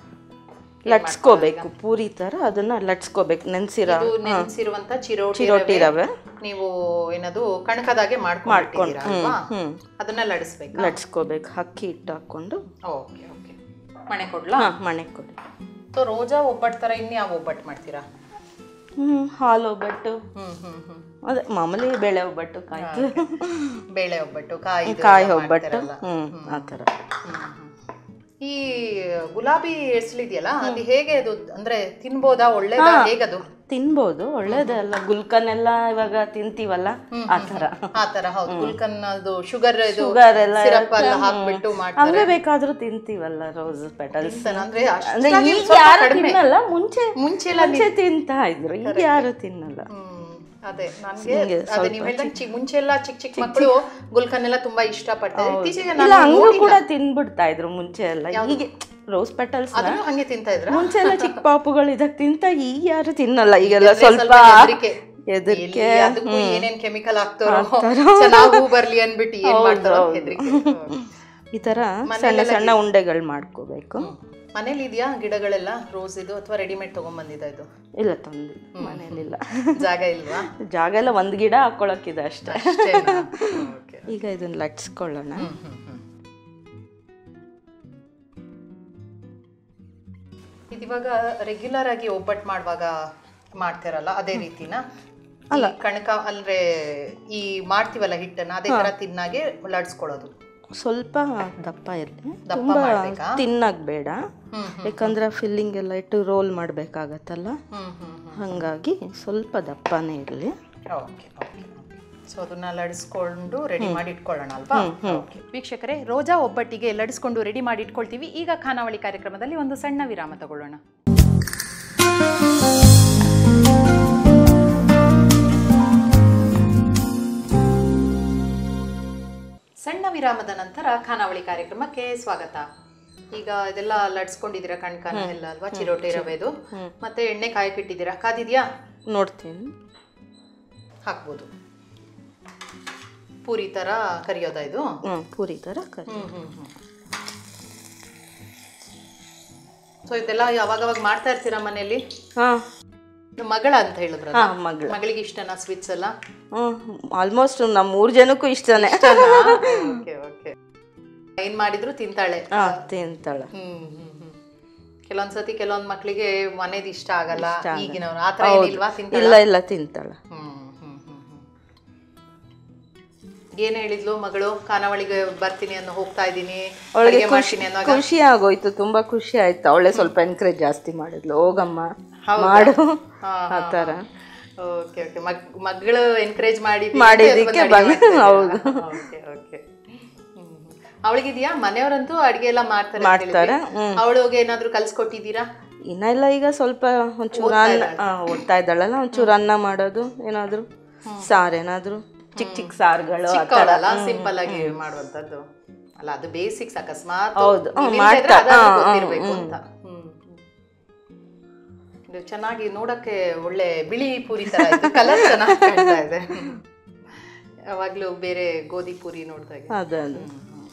ಲಟ್ಸ್ಕೋಬೇಕು ಪೂರಿ ಥರ ಅದನ್ನ ಲಟ್ಸ್ಕೋಬೇಕು ನೆನೆಸಿರೋ ಇದು ನೆನೆಸಿರುವಂತ ಚಿರೋಟಿ ಚಿರೋಟಿ ರವೆ ರವೆ ನೀವು ಏನದು ಕಣಕದಾಗೆ ಮಾಡ್ಕೊಂಡಿದ್ದೀರಾ ಅಲ್ವಾ ಹ್ಞೂ ಅದನ್ನ ಲಡಿಸ್ಬೇಕಾ ಲಟ್ಸ್ಕೋಬೇಕು ಅಕ್ಕಿ ಹಿಟ್ಟು ಹಾಕ್ಕೊಂಡು ಓಕೆ ಓಕೆ ಮಣೆ ಕೊಡ್ಲಾ ಹಾಂ ಮನೆ ಕೊಡಿ ಸೊ ರೋಜಾ ಒಬ್ಬಟ್ಟು ತರ ಇನ್ಯಾವ ಒಬ್ಬಟ್ಟು ಮಾಡ್ತೀರಾ ಹ್ಞೂ ಹಾಲು ಒಬ್ಬಟ್ಟು ಹ್ಮ್ ಹ್ಮ್ ಹ್ಮ್ ಅದೇ ಮಾಮೂಲಿ ಬೇಳೆ ಒಬ್ಬಟ್ಟು ಕಾಯ್ತು ಬೇಳೆ ಒಬ್ಬಟ್ಟು ಕಾಯಿ ಕಾಯಿ ಒಬ್ಬಟ್ಟು ಹ್ಞೂ ಆ ಥರ ಗುಲಾಬಿ ಎಸ್ಲಿದೆಯಲ್ಲ ಅದು ಹೇಗೆ ಅದು ಅಂದ್ರೆ ತಿನ್ಬೋದಾ ಒಳ್ಳೇದಾ ಹೇಗದು ತಿನ್ಬೋದು ಒಳ್ಳೇದಲ್ಲ ಗುಲ್ಕನ್ನೆಲ್ಲ ಇವಾಗ ತಿಂತೀವಲ್ಲ ಆ ಥರ ಆ ತರ ಹೌದು ಗುಲ್ಕನ್ ಅದು ಶುಗರ್ ಇದು ಶುಗರ್ ಎಲ್ಲ ಸಿರಪ್ ಎಲ್ಲ ಹಾಕ್ಬಿಟ್ಟು ಮಾಡ್ತಾರೆ ಹಂಗೆ ಬೇಕಾದ್ರೂ ತಿಂತೀವಲ್ಲ ರೋಸ್ ಪೆಟಲ್ಸ್ ಅಂದ್ರೆ ಅಂದ್ರೆ ಅಷ್ಟಾಗಿ ಈಗ ಸ್ವಲ್ಪ ಯಾರು ಕಡಿಮೆ. ತಿನ್ನಲ್ಲ ಮುಂಚೆ ಮುಂಚೆ ಎಲ್ಲ ಮುಂಚೆ ತಿಂತಾ ಇದ್ರು ಈಗ ಯಾರು ತಿನ್ನಲ್ಲ ಹ್ಮ್ ಅದೇ ನನ್ಗೆ ಅದೇ ನೀವ್ ಹೇಳ್ದಂಗೆ ಚಿ- ಮುಂಚೆ ಎಲ್ಲ ಚಿಕ್ಕ ಚಿಕ್ಕ ಮಕ್ಕಳು ಗುಲ್ಕನ್ ಎಲ್ಲ ತುಂಬಾ ಇಷ್ಟಪಡ್ತಾರೆ ಇತ್ತೀಚೆಗೆ ಇಲ್ಲ ನಾನು ಹಂಗೂ ನೋಡಿಲ್ಲ. ಕೂಡ ತಿನ್ಬಿಡ್ತಾ ಇದ್ರು ಮುಂಚೆ ಎಲ್ಲ ಹೀಗೆ ರೋಸ್ ಪೆಟಲ್ಸ್ ಅದನ್ನು ಹಂಗೆ ತಿಂತಾ ಇದ್ರ ಮುಂಚೆ ಎಲ್ಲ ಚಿಕ್ಕ ಪಾಪುಗಳು ಇದಕ್ಕೆ ತಿಂತ ಈಗ ಯಾರು ತಿನ್ನಲ್ಲ ಈಗೆಲ್ಲ ಸ್ವಲ್ಪ ಹೆದರಿಕೆ ಹೆದರಿಕೆ ಅದಕ್ಕೂ ಏನೇನ್ ಕೆಮಿಕಲ್ ಹಾಕ್ತಾರೋ ಚೆನ್ನಾಗ್ ಹೂ ಬರ್ಲಿ ಅನ್ಬಿಟ್ಟು ಏನ್ ಮಾಡ್ತಾರೋ ಹೆದರಿಕೆ ಈ ತರ ಸಣ್ಣ ಸಣ್ಣ ಉಂಡೆಗಳು ಮಾಡ್ಕೋಬೇಕು ಮನೇಲಿ ಇದೆಯಾ ಗಿಡಗಳೆಲ್ಲ ರೋಸ್ ಇದು ಅಥವಾ ರೆಡಿಮೇಡ್ ತಗೊಂಡ್ಬಂದಿದ ಇದು ಇಲ್ಲ ತಂದು ಮನೇಲಿಲ್ಲ ಜಾಗ ಇಲ್ವಾ ಜಾಗ ಎಲ್ಲ ಒಂದ್ ಗಿಡ ಹಾಕೊಳಕ್ಕಿದೆ ಅಷ್ಟೇ ಅಷ್ಟೇನಾ? Okay. ಈಗ ಇದನ್ನ ಲಟ್ಸ್ಕೊಳ್ಳೋಣ ಹ್ಮ್, ಹ್ಮ್, ಹ್ಮ್. ಇದಿವಾಗ ರೆಗ್ಯುಲರ್ ಆಗಿ ಒಬ್ಬಟ್ಟು ಮಾಡುವಾಗ ಮಾಡ್ತಾರಲ್ಲ ಅದೇ ರೀತಿನ ಈ ಕಣಕ ಅಂದ್ರೆ ಈ ಮಾಡ್ತೀವಲ್ಲ ಹಿಟ್ಟನ್ನ ಅದೇ ತರ ತಿನ್ನಾಗೆ ಲಡ್ಸ್ಕೊಳ್ಳೋದು ಸ್ವಲ್ಪ ದಪ್ಪ ಇರಲಿ ದಪ್ಪ ತುಂಬಾ ಮಾಡ್ಬೇಕಾ? ತಿನ್ನಕ್ ಬೇಡ ಹ್ಮ್ ಯಾಕಂದ್ರೆ ಫಿಲ್ಲಿಂಗ್ ಎಲ್ಲ ಇಟ್ಟು ರೋಲ್ ಮಾಡ್ಬೇಕಾಗತ್ತಲ್ಲ ಹ್ಮ್ ಹ್ಮ್ ಹಂಗಾಗಿ ಸ್ವಲ್ಪ ದಪ್ಪನೇ ಇರಲಿ ಓಕೆ ಓಕೆ ಸೊ ಅದನ್ನ ಲಡಿಸ್ಕೊಂಡು ರೆಡಿ ಮಾಡಿ ಇಟ್ಕೊಳ್ಳೋಣ ಅಲ್ವಾ Okay. ವೀಕ್ಷಕರೇ ರೋಜಾ ಒಬ್ಬಟ್ಟಿಗೆ ಲಡಿಸ್ಕೊಂಡು ರೆಡಿ ಮಾಡಿ ಇಟ್ಕೊಳ್ತೀವಿ ಈಗ ಖಾನಾವಳಿ ಕಾರ್ಯಕ್ರಮದಲ್ಲಿ ಒಂದು ಸಣ್ಣ ವಿರಾಮ ತಗೊಳ್ಳೋಣ ಸಣ್ಣ ವಿರಾಮದ ನಂತರ ಖಾನಾವಳಿ ಕಾರ್ಯಕ್ರಮಕ್ಕೆ ಸ್ವಾಗತ ಈಗ ಇದೆಲ್ಲ ಲಡ್ಸ್ಕೊಂಡಿದ್ದೀರಾ ಕಣ್ಕನ ಎಲ್ಲ ಅಲ್ವಾ ಚಿರೋಟಿ ರವೆದು ಮತ್ತೆ ಎಣ್ಣೆ ಕಾಯಕ್ಕಿಟ್ಟಿದ್ದೀರಾ ಕಾದಿದ್ಯಾ ನೋಡ್ತೀನಿ ಹಾಕ್ಬೋದು ಪೂರಿ ತರ ಕರಿಯೋದಾ ಇದು ಹ್ಞೂ ಪೂರಿ ಥರ ಕರಿ ಸೊ ಇದೆಲ್ಲ ಯಾವಾಗವಾಗ ಮಾಡ್ತಾ ಇರ್ತೀರಾ ಮನೆಯಲ್ಲಿ ಹಾಂ ಇದು ಮಗಳ ಅಂತ ಹೇಳಿದ್ರ ಹಾಂ ಮಗಳು ಮಗಳಿಗೆ ಇಷ್ಟನಾ ಸ್ವೀಟ್ಸ್ ಎಲ್ಲ ಹ್ಞೂ ಆಲ್ಮೋಸ್ಟ್ ನಮ್ಮ ಮೂರು ಜನಕ್ಕೂ ಇಷ್ಟನೇ ಓಕೆ ಓಕೆ ಏನ್ ಮಾಡಿದ್ರು ತಿಂತಾಳೆ ಹಾಂ ತಿಂತಾಳೆ ಹ್ಮ್ ಹ್ಮ್ ಹ್ಮ್ ಕೆಲವೊಂದ್ಸತಿ ಕೆಲವೊಂದ್ ಮಕ್ಳಿಗೆ ಮನೇದ್ ಇಷ್ಟ ಆಗಲ್ಲ ಈಗಿನವ್ರು ಆತರ ಏನಿಲ್ವಾ ತಿಂತಾಳ ಇಲ್ಲ ಇಲ್ಲ ತಿಂತಾಳೆ ಹ್ಮ್ ಹ್ಮ್ ಹ್ಮ್ ಹ್ಮ್ ಏನ್ ಹೇಳಿದ್ಲು ಮಗಳು ಖಾನಾವಳಿಗೆ ಬರ್ತೀನಿ ಅನ್ನೋ ಹೋಗ್ತಾ ಇದ್ದೀನಿ ಅಡುಗೆ ಮಾಡ್ತೀನಿ ಅನ್ನೋ ಖುಷಿ ಆಗೋಯ್ತು ತುಂಬಾ ಖುಷಿ ಆಯ್ತು ಅವಳೆ ಸ್ವಲ್ಪ ಎನ್ಕರೇಜ್ ಜಾಸ್ತಿ ಮಾಡಿದ್ಲು ಹೋಗಮ್ಮ ಮಾಡು ಆ ಥರ ಓಕೆ ಓಕೆ ಮಗಳು ಎನ್ಕರೇಜ್ ಮಾಡಿ ಮಾಡಿದ್ದಕ್ಕೆ ಬಂದು ಹೌದು ಓಕೆ ಓಕೆ ಅವಳಿಗಿದ್ಯಾ ಮನೆಯವರಂತೂ ಅಡಿಗೆ ಎಲ್ಲ ಮಾಡ್ತಾರೆ ಮಾಡ್ತಾರೆ, ಅವಳಿಗೆ ಏನಾದ್ರು ಕಲ್ಸ್ಕೊಟ್ಟಿದ್ದೀರಾ ಇನ್ನ ಇಲ್ಲ ಈಗ ಸ್ವಲ್ಪ ಒಂಚೂರು ಅನ್ನ ಆ, ಓದ್ತಾ ಇದ್ದಾಳಲ್ಲ ಒಂಚೂರು ಅನ್ನ ಮಾಡೋದು ಏನಾದ್ರು ಸಾರು ಏನಾದ್ರು ಚಿಕ್ಕ ಚಿಕ್ಕ ಸಾರುಗಳು ಆ ಥರ ಚಿಕ್ಕವಳಲ್ಲ ಸಿಂಪಲ್ ಆಗಿ ಮಾಡುವಂತದ್ದು ಅಲ್ಲ ಅದು ಬೇಸಿಕ್ಸ್ ಅಕಸ್ಮಾತ್ ಹೌದು, ಹ್ಮ್, ನೀವ್ ಇಲ್ದೇ ಇದ್ರೆ ಮಾಡ್ತಾ- ಅದಾದ್ರೂ ಹಾ, ಹಾ, ಗೊತ್ತಿರ್ಬೇಕು ಅಂತ ಹ್ಮ್ ಇದು ಚೆನ್ನಾಗಿ ನೋಡಕ್ಕೆ ಒಳ್ಳೆ ಬಿಳಿ ಪೂರಿ ತರ ಇದೆ ಕಲರ್ ಚೆನ್ನಾಗಿ ಕಾಣ್ತಾ ಇದೆ ಯಾವಾಗ್ಲೂ ಬೇರೆ ಗೋಧಿ ಪೂರಿ ನೋಡಿದಾಗ ಅದೇ ಅದು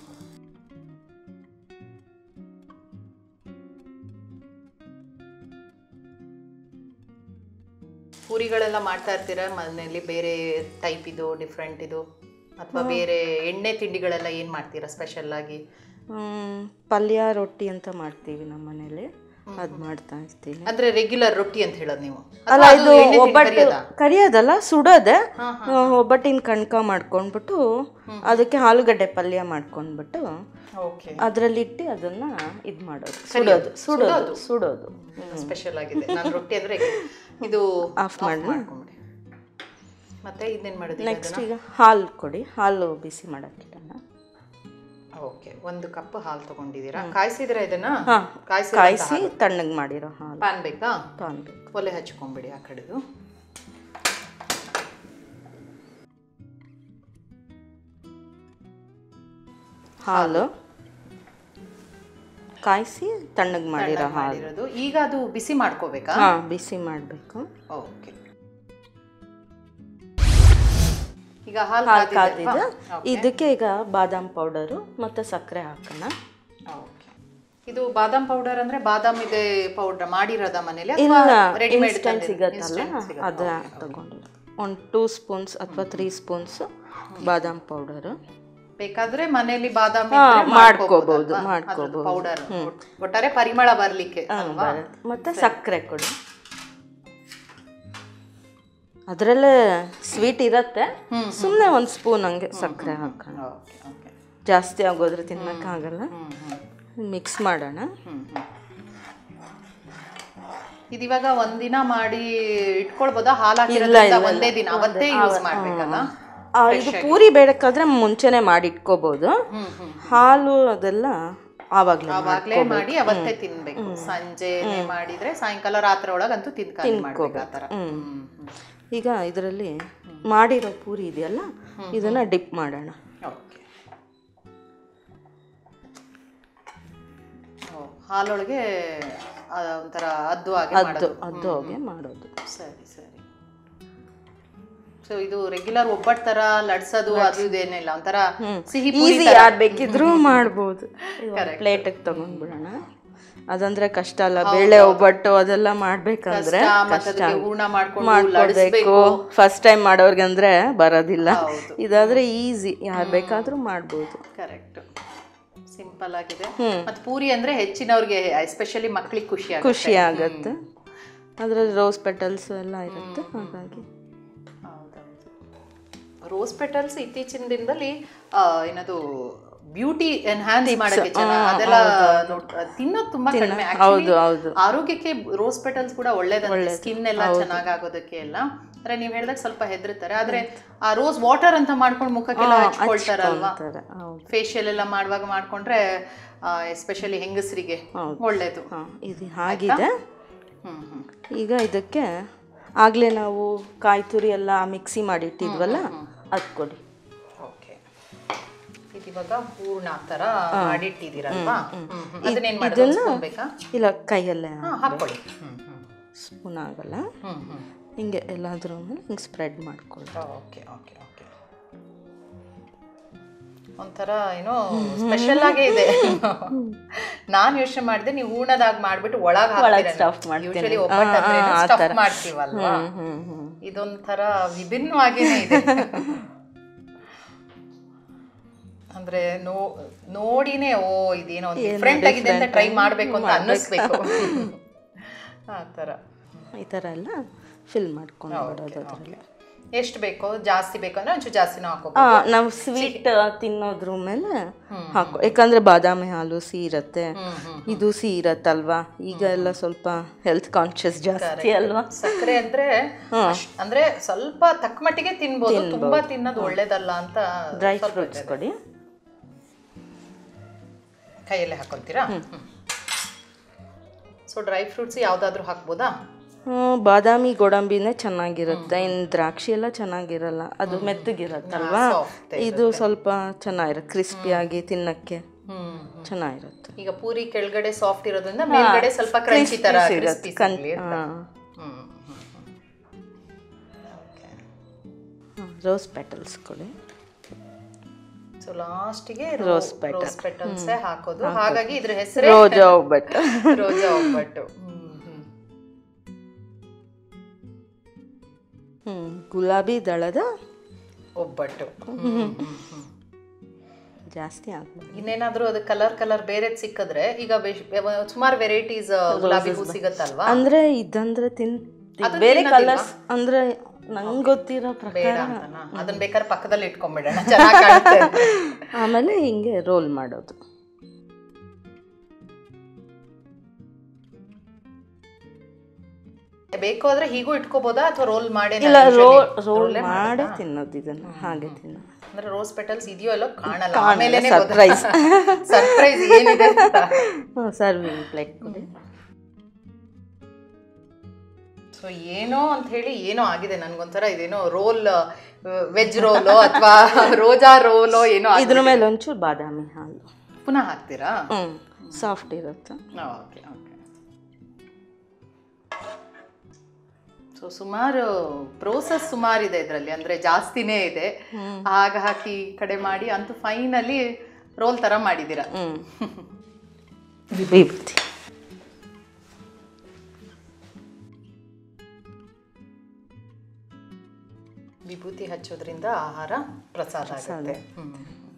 ಪೂರಿಗಳೆಲ್ಲ ಮಾಡ್ತಾ ಇರ್ತೀರಾ ಮನೆಯಲ್ಲಿ ಬೇರೆ ಟೈಪ್ ಇದು ಡಿಫ್ರೆಂಟ್ ಇದು ಅಥವಾ ಬೇರೆ ಎಣ್ಣೆ ತಿಂಡಿಗಳೆಲ್ಲ ಏನ್ ಮಾಡ್ತೀರಾ ಸ್ಪೆಷಲ್ ಆಗಿ ಹ್ಮ್, ಪಲ್ಯ ರೊಟ್ಟಿ ಅಂತ ಮಾಡ್ತೀವಿ ನಮ್ಮ ಮನೇಲಿ ಅದ್ ಮಾಡ್ತಾ ಇರ್ತೀನಿ ಅಂದ್ರೆ ರೆಗ್ಯುಲರ್ ರೊಟ್ಟಿ ಅಂತ ಹೇಳೋದು ನೀವು ಅಲ್ಲ ಅಥವಾ ಇದು ಅದು ಎಣ್ಣೆ ತಿಂಡಿ ಒಬ್ಬಟ್ಟು ಕರಿಯೋದಾ? ಕರಿಯೋದಲ್ಲ ಸುಡೋದೆ ಒಬ್ಬಟ್ಟಿನ ಕಣ್ಕ ಮಾಡ್ಕೊಂಡ್ಬಿಟ್ಟು ಅದಕ್ಕೆ ಆಲೂಗಡ್ಡೆ ಪಲ್ಯ ಮಾಡ್ಕೊಂಡ್ಬಿಟ್ಟು ಓಕೆ ಅದ್ರಲ್ಲಿಟ್ಟು ಅದನ್ನ ಇದ್ ಮಾಡೋದು ಸುಡೋದು ಸುಡೋದು ಸುಡೋದು ಸ್ಪೆಷಲ್ ಆಗಿದೆ ನಾನು ರೊಟ್ಟಿ ಅಂದ್ರೆ ಇದು ಆಫ್ ಮಾಡಿ ಮಾಡ್ಕೊಂಬಿಡಿ ಮತ್ತೆ ಇದನ್ನೇನ್ ಮಾಡಿದ್ರಿ ನೆಕ್ಸ್ಟ್ ಈಗ ಹಾಲು ಕೊಡಿ ಹಾಲು ಬಿಸಿ ಮಾಡಕ್ಕಿಡೋಣ ಓಕೆ ಒಂದು ಕಪ್ ಹಾಲು ತಗೊಂಡಿದ್ದೀರಾ ಕಾಯಿಸಿದ್ರ ಇದನ್ನ ಹಾ ಕಾಯಿಸಿ ಕಾಯಿಸಿ ತಣ್ಣಗೆ ಮಾಡಿರೋ ಹಾಲು ಪ್ಯಾನ್ ಬೇಕಾ ತೊಗೊಳ್ಬೇಕು ಒಲೆ ಹಚ್ಕೊಂಬಿಡಿ ಆ ಕಡೆದು ಹಾಲು ಕಾಯಿಸಿ ತಣ್ಣಗೆ ಮಾಡಿರೋ ಹಾಲು ಮಾಡಿರೋದು ಈಗ ಅದು ಬಿಸಿ ಮಾಡ್ಕೋಬೇಕಾ ಹಾ ಬಿಸಿ ಮಾಡಬೇಕು ಓಕೆ ಈಗ ಹಾಲು ಹಾಲು ಕಾದಿದೆ ಕಾದಿದೆ ಇದಕ್ಕೆ ಈಗ ಬಾದಾಮ್ ಪೌಡರು ಮತ್ತು ಸಕ್ಕರೆ ಹಾಕೋಣ ಓಕೆ ಇದು ಬಾದಾಮ್ ಪೌಡರ್ ಅಂದ್ರೆ ಬಾದಾಮ್ ಇದೆ ಪೌಡರ್ ಮಾಡಿರೋದ ಮನೇಲಿ ಇಲ್ಲ ಅಥವಾ ರೆಡಿಮೇಡ್ ಇನ್ಸ್ಟೆಂಟ್ ಸಿಗತ್ತಲ್ಲ ಅದ ತಗೊಂಡಿದ್ದು ಒಂದು ಟೂ ಸ್ಪೂನ್ಸ್ ಅಥವಾ ತ್ರೀ ಸ್ಪೂನ್ಸ್ ಬಾದಾಮ್ ಪೌಡರು ಬೇಕಾದ್ರೆ ಮನೇಲಿ ಬಾದಾಮಿ ಮಾಡ್ಕೋಬಹುದು ಮಾಡ್ಕೋಬಹುದು ಪೌಡರ್ ಒಟ್ಟಾರೆ ಪರಿಮಳ ಬರ್ಲಿಕ್ಕೆ ಅಲ್ವಾ ಮತ್ತು ಸಕ್ಕರೆ ಕೊಡಿ ಅದರಲ್ಲೇ ಸ್ವೀಟ್ ಇರತ್ತೆ ಸುಮ್ಮನೆ ಒಂದು ಸ್ಪೂನ್ ಹಂಗೆ ಸಕ್ಕರೆ ಹಾಕೋಣ ಓಕೆ ಓಕೆ ಜಾಸ್ತಿ ಆಗೋದ್ರೆ ತಿನ್ನಕ್ಕಾಗಲ್ಲ ಮಿಕ್ಸ್ ಮಾಡೋಣ ಇದಿವಾಗ ಒಂದಿನ ಮಾಡಿ ಇಟ್ಕೊಳ್ಬೋದಾ ಹಾಲು ಇಲ್ಲ, ಹಾಕಿರೋದ್ರಿಂದ ಇಲ್ಲ, ಒಂದೇ ದಿನ ಅವತ್ತೇ ಯೂಸ್ ಮಾಡ್ಬೇಕಲ್ಲ ಆ, ಇದು ಪೂರಿ ಬೇಡಕ್ಕಾದ್ರೆ ಮುಂಚೆನೆ ಮಾಡಿ ಇಟ್ಕೋಬಹುದು ಹಾಲು ಅದೆಲ್ಲ ಆವಾಗಲೇ ಅವಾಗ್ಲೇ ಮಾಡಿ ಅವತ್ತೇ ತಿನ್ಬೇಕು ಸಂಜೆನೆ ಮಾಡಿದ್ರೆ ಸಾಯಂಕಾಲ ರಾತ್ರಿ ಒಳಗಂತೂ ತಿಂದ್ ಖಾಲಿ ಮಾಡ್ಬೇಕು ಆ ಥರ ಹ್ಮ್. ಈಗ ಇದರಲ್ಲಿ ಮಾಡಿರೋ ಪೂರಿ ಇದೆಯಲ್ಲ ಇದನ್ನ ಡಿಪ್ ಮಾಡೋಣ ಓಕೆ ಓ, ಹಾಲೊಳಗೆ ಆ, ಒಂಥರ ಅದ್ದು ಹಾಗೆ ಅದು ಮಾಡೋದು ಅದು ಹೋಗಿ ಮಾಡೋದು ಸರಿ ಸರಿ ಸೊ ಇದು ರೆಗ್ಯುಲರ್ ಒಬ್ಬಟ್ಟು ತರ ಲಡ್ಸೋದು ಅದು ಇದೇನಿಲ್ಲ ಒಂಥರ ಸಿಹಿ ಪುರಿ ಈಸಿ ತರ. ಯಾರು ಬೇಕಿದ್ರೂ ಮಾಡ್ಬೋದು ಪ್ಲೇಟಿಗೆ ತಗೊಂಡ್ಬಿಡೋಣ ಅದಂದ್ರೆ ಕಷ್ಟ ಅಲ್ಲ ಬೇಳೆ ಒಬ್ಬಟ್ಟು ಅದೆಲ್ಲ ಮಾಡ್ಬೇಕಂದ್ರೆ ಕಷ್ಟ, ಮತ್ತೆ ಅದಕ್ಕೆ ಹೂರ್ಣ ಮಾಡ್ಕೊಂಡು ಮಾಡ್ಕೊಳ್ಬೇಕು ಲಡ್ಸ್ಬೇಕು. ಫಸ್ಟ್ ಟೈಮ್ ಮಾಡೋರ್ಗೆ ಅಂದ್ರೆ ಬರೋದಿಲ್ಲ ಹೌದು. ಇದಾದ್ರೆ ಈಸಿ ಯಾರು ಬೇಕಾದ್ರೂ ಮಾಡ್ಬೋದು ಕರೆಕ್ಟ್ ಸಿಂಪಲ್ ಆಗಿದೆ ಮತ್ತೆ ಪೂರಿ ಅಂದ್ರೆ ಹೆಚ್ಚಿನವ್ರಿಗೆ ಎಸ್ಪೆಷಲಿ ಮಕ್ಳಿಗೆ ಖುಷಿ ಆಗುತ್ತೆ ಖುಷಿ ಆಗತ್ತೆ ಅದ್ರಲ್ಲಿ ರೋಸ್ ಪೆಟಲ್ಸ್ ಎಲ್ಲ ಇರುತ್ತೆ ಹಾಗಾಗಿ ಹೌದೌದು ರೋಸ್ ಪೆಟಲ್ಸ್ ಇತ್ತೀಚಿನ ದಿನದಲ್ಲಿ ಆ, ಏನದು ಬ್ಯೂಟಿ ಎನ್ಹಾನ್ಸ್ ಮಾಡಕ್ಕೆ ಜನ ಅದೆಲ್ಲ ನೋಡ್- ತಿನ್ನೋದು ತುಂಬಾ ಕಡಿಮೆ ಹೌದು Actually, ಹೌದು ಆರೋಗ್ಯಕ್ಕೆ ರೋಸ್ ಪೆಟಲ್ಸ್ ಕೂಡ ಒಳ್ಳೇದಂತೆ ಸ್ಕಿನ್ ಎಲ್ಲ ಚೆನ್ನಾಗಾಗೋದಕ್ಕೆ ಎಲ್ಲ ಅಂದ್ರೆ ನೀವ್ ಹೇಳ್ದಾಗ ಸ್ವಲ್ಪ ಹೆದರ್ತಾರೆ ಆದ್ರೆ ಆ ರೋಸ್ ವಾಟರ್ ಅಂತ ಮಾಡ್ಕೊಂಡು ಮುಖಕ್ಕೆಲ್ಲ ಹಚ್ಕೊಳ್ತಾರಲ್ವಾ ಅಂತಾರೆ ಹೌದು ಫೇಶಿಯಲ್ ಎಲ್ಲ ಮಾಡುವಾಗ ಮಾಡ್ಕೊಂಡ್ರೆ ಎಸ್ಪೆಷಲಿ ಹೆಂಗಸರಿಗೆ ಒಳ್ಳೇದು ಹಾ ಇದು ಹಾಗಿದೆ ಹ್ಮ್ ಹ್ಮ್ ಈಗ ಇದಕ್ಕೆ ಆಗ್ಲೇ ನಾವು ಕಾಯಿ ತುರಿ ಎಲ್ಲ ಮಿಕ್ಸಿ ಮಾಡಿಟ್ಟಿದ್ವಲ್ಲ ಅದು ಕೊಡಿ ಓಕೆ ಇದಿವಾಗ ಹೂರ್ಣ ತರ ಮಾಡಿಟ್ಟಿದ್ದೀರಲ್ವಾ ಅದನ್ನೇನ್ ಮಾಡೋದು ಒಂದ್ spoon ಬೇಕಾ ಇಲ್ಲ ಕೈಯಲ್ಲೇ ಹಾ ಹಾಕೊಳ್ಳಿ ಹ್ಮ್ ಹ್ಮ್ ಸ್ಪೂನ್ ಆಗಲ್ಲ ಹ್ಮ್ ಹ್ಮ್ ಹಿಂಗೆ ಎಲ್ಲಾದ್ರೂ ಹಿಂಗೆ ಸ್ಪ್ರೆಡ್ ಮಾಡ್ಕೊಳ್ಳಿ ಓಕೆ ಓಕೆ ಓಕೆ ಒಂಥರ ಏನೋ ಸ್ಪೆಷಲ್ ಆಗೇ ಇದೆ ನಾನು ಯೋಚನೆ ಮಾಡಿದೆ ನೀವು ಹೂರ್ಣದಾಗ ಮಾಡ್ಬಿಟ್ಟು ಒಳಗೆ stuff ಮಾಡ್ತೀನಿ. ಯೂಶಲಿ ಒಬ್ಬಟ್ಟು ಆ, ಆ ಸ್ಟಫ್ ಥರ. ಮಾಡ್ತೀವಲ್ವಾ ಹ್ಮ್ ಹ್ಮ್ ಇದೊಂಥರ ವಿಭಿನ್ನವಾಗೇನೆ ಇದೆ ಅಂದ್ರೆ ನೋ ನೋಡಿನೇ ಓ ಇದೇನೋ ಒಂದು ಡಿಫ್ರೆಂಟ್ ಆಗಿದೆ ಅಂತ ಟ್ರೈ ಮಾಡ್ಬೇಕು ಅಂತ ಅನ್ನಿಸ್ಬೇಕು ಆ ಥರ ಈ ಥರ ಎಲ್ಲ ಫಿಲ್ ಮಾಡ್ಕೊಂಡು ಬಿಡೋದು ಅದರಲ್ಲಿ ಎಷ್ಟು ಬೇಕೋ ಜಾಸ್ತಿ ಬೇಕು ಅಂದ್ರೆ ಒಂಚೂರು ಜಾಸ್ತಿನೂ ಹಾಕೋ ಆ, ನಾವು ಸ್ವೀಟ್ ತಿನ್ನೋದ್ರ ಮೇಲೆ ಹಾಕೋ ಯಾಕಂದ್ರೆ ಬಾದಾಮಿ ಹಾಲು ಸಿಹಿ ಇರತ್ತೆ ಇದು ಸಿಹಿ ಇರತ್ತಲ್ವಾ ಈಗ ಎಲ್ಲ ಸ್ವಲ್ಪ ಹೆಲ್ತ್ ಕಾನ್ಶಿಯಸ್ ಜಾಸ್ತಿ ಅಲ್ವಾ ಸಕ್ಕರೆ ಅಂದ್ರೆ ಅಷ್ಟ್- ಅಂದ್ರೆ ಸ್ವಲ್ಪ ತಕ್ಕ ಮಟ್ಟಿಗೆ ತಿನ್ಬೋದು ತುಂಬಾ ತಿನ್ನೋದು ಒಳ್ಳೇದಲ್ಲ ಅಂತ ಡ್ರೈ ಫ್ರೂಟ್ಸ್ ಕೊಡಿ ಕೈಯಲ್ಲೇ ಹಾಕೊಂತೀರಾ ಸೊ ಡ್ರೈ ಫ್ರೂಟ್ಸ್ ಯಾವ್ದಾದ್ರು ಹಾಕ್ಬೋದಾ ಹ್ಮ್, ಬಾದಾಮಿ ಗೋಡಂಬಿನೇ ಚೆನ್ನಾಗಿರುತ್ತೆ ಇನ್ನು ದ್ರಾಕ್ಷಿ ಎಲ್ಲ ಚೆನ್ನಾಗಿರಲ್ಲ ಅದು ಮೆತ್ತಗಿರತ್ತಲ್ವಾ soft ಇದು ಸ್ವಲ್ಪ ಚೆನ್ನಾಗಿರುತ್ತೆ ಕ್ರಿಸ್ಪಿಯಾಗಿ ತಿನ್ನಕ್ಕೆ ಹ್ಮ್ ಚೆನ್ನಾಗಿರುತ್ತೆ ಈಗ ಪೂರಿ ಕೆಳಗಡೆ ಸಾಫ್ಟ್ ಇರೋದ್ರಿಂದ ಮೇಲ್ಗಡೆ ಸ್ವಲ್ಪ ಕ್ರಂಚಿ ತರ crispy ಸಿಗ್ಲಿ ಅಂತ. ಹ್ಮ್ ರೋಸ್ ಪೆಟಲ್ಸ್ ಕೊಡಿ ಸೊ ಲಾಸ್ಟಿಗೆ Rose petal. ರೋಸ್ ಪೆಟಲ್ಸ್ ಹಾಕೋದು ಹಾಗಾಗಿ ಇದ್ರ ಹೆಸರೇ ರೋಜಾ ಒಬ್ಬಟ್ಟು ರೋಜಾ ಒಬ್ಬಟ್ಟು ಹ್ಮ್ ಹ್ಮ್ ಹ್ಮ್ ಗುಲಾಬಿ ದಳದ ಒಬ್ಬಟ್ಟು ಜಾಸ್ತಿ ಆಗ್ಬೋದು ಇನ್ನೇನಾದ್ರೂ ಅದು ಕಲರ್ ಕಲರ್ ಬೇರೆ ಸಿಕ್ಕಿದ್ರೆ ಈಗ ಸುಮಾರು ವೆರೈಟೀಸ್ ಗುಲಾಬಿ ಹೂ ಸಿಗತ್ತಲ್ವಾ ಅಂದ್ರೆ ಇದಂದ್ರೆ ತಿನ್ ಅದು ಬೇರೆ ತಿನ್ನೋದಿಲ್ವಾ? ಕಲರ್ಸ್ ಅಂದ್ರೆ ನಂಗೆ ಗೊತ್ತಿರೋ ಪ್ರಕಾರ ಬೇಡ ಅಂತನಾ ಅದನ್ನ ಬೇಕಾದ್ರೆ ಪಕ್ಕದಲ್ಲಿ ಇಟ್ಕೊಂಡ್ಬಿಡೋಣ ಚೆನ್ನಾಗಿ ಕಾಣುತ್ತೆ ಅಂತ. ಆಮೇಲೆ ಹಿಂಗೆ ರೋಲ್ ಮಾಡೋದು ಬೇಕು ಅಂದ್ರೆ ಹೀಗೂ ಇಟ್ಕೋಬೋದಾ ಅಥವಾ ರೋಲ್ ಮಾಡಿ ಇಲ್ಲ ರೋಲ್ ರೋಲ್ ಮಾಡೇ ತಿನ್ನೋದು ಇದನ್ನ ಹಾಗೆ ತಿನ್ನೋದು ಅಂದ್ರೆ ರೋಸ್ ಪೆಟಲ್ಸ್ ಇದೆಯೋ ಎಲ್ಲೋ ಕಾಣಲ್ಲ ಕಾಣಲ್ಲ, ಆಮೇಲೆ surprise. ಸರ್ಪ್ರೈಸ್ ಏನಿದೆ ಅಂತ ಸರ್ವಿಂಗ್ ಪ್ಲೇಟ್ ಕೊಡಿ ಸೊ ಏನೋ ಅಂತ ಹೇಳಿ ಏನೋ ಆಗಿದೆ ನನ್ಗೊಂಥರ ಇದೇನೋ ರೋಲ್ ವೆಜ್ ರೋಲೋ ಅಥವಾ ರೋಜಾ ರೋಲೋ ಏನೋ ಆಗಿದೆ. ಇದ್ರ ಮೇಲೆ ಒಂಚೂರು ಬಾದಾಮಿ ಹಾಲು ಪುನಃ ಹಾಕ್ತೀರಾ ಹ್ಮ್ ಸಾಫ್ಟ್ ಇರುತ್ತೆ ಓಕೆ ಓಕೆ ಸೊ ಸುಮಾರು ಪ್ರೋಸೆಸ್ ಸುಮಾರಿದೆ ಇದರಲ್ಲಿ ಅಂದ್ರೆ ಜಾಸ್ತಿನೇ ಇದೆ ಆಗ ಹಾಕಿ ಈ ಕಡೆ ಮಾಡಿ ಅಂತೂ ಫೈನಲಿ ರೋಲ್ ತರ ಮಾಡಿದ್ದೀರಾ ಹ್ಮ್ ವಿಭೂತಿ ವಿಭೂತಿ ಹಚ್ಚೋದ್ರಿಂದ ಆಹಾರ ಪ್ರಸಾದ ಆಗುತ್ತೆ ಹ್ಮ್.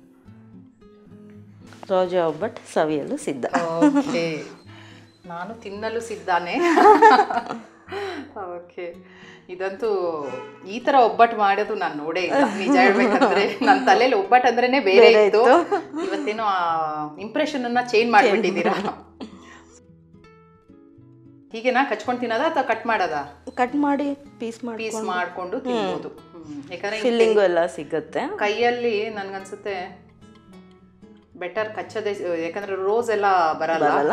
ರೋಜಾ ಒಬ್ಬಟ್ಟು ಸವಿಯಲು ಸಿದ್ಧ ಓಕೆ ನಾನು ತಿನ್ನಲು ಸಿದ್ಧಾನೆ ಓಕೆ ಇದಂತೂ ಈ ತರ ಒಬ್ಬಟ್ಟು ಮಾಡೋದು ನಾನು ನೋಡೇ ಇಲ್ಲ ನಿಜ ಹೇಳ್ಬೇಕಂದ್ರೆ ನನ್ನ ತಲೆಯಲ್ಲಿ ಒಬ್ಬಟ್ಟು ಅಂದ್ರೇನೆ ಬೇರೆ ಬೇರೆ ಇತ್ತು ಇತ್ತು. ಇವತ್ತೇನೋ ಆ ಇಂಪ್ರೆಷನ್ ಅನ್ನ ಚೇಂಜ್ ಮಾಡ್ಬಿಟ್ಟಿದ್ದೀರಾ ಹೀಗೆನಾ ಕಚ್ಕೊಂಡು ತಿನ್ನೋದಾ ಅಥವಾ ಕಟ್ ಮಾಡೋದಾ ಕಟ್ ಮಾಡಿ ಪೀಸ್ ಮಾಡಿ ಪೀಸ್ ಮಾಡ್ಕೊಂಡು ತಿನ್ಬೋದು ಹ್ಮ್. ಯಾಕಂದ್ರೆ ಈ ಫಿಲ್ಲಿಂಗು ಎಲ್ಲ ಸಿಗುತ್ತೆ ಕೈಯಲ್ಲಿ ನನ್ಗನ್ಸುತ್ತೆ ಬೆಟರ್ ಕಚ್ಚದೆ ಯಾಕಂದ್ರೆ ರೋಸ್ ಎಲ್ಲ ಬರಲ್ಲ ಬರಲ್ಲ.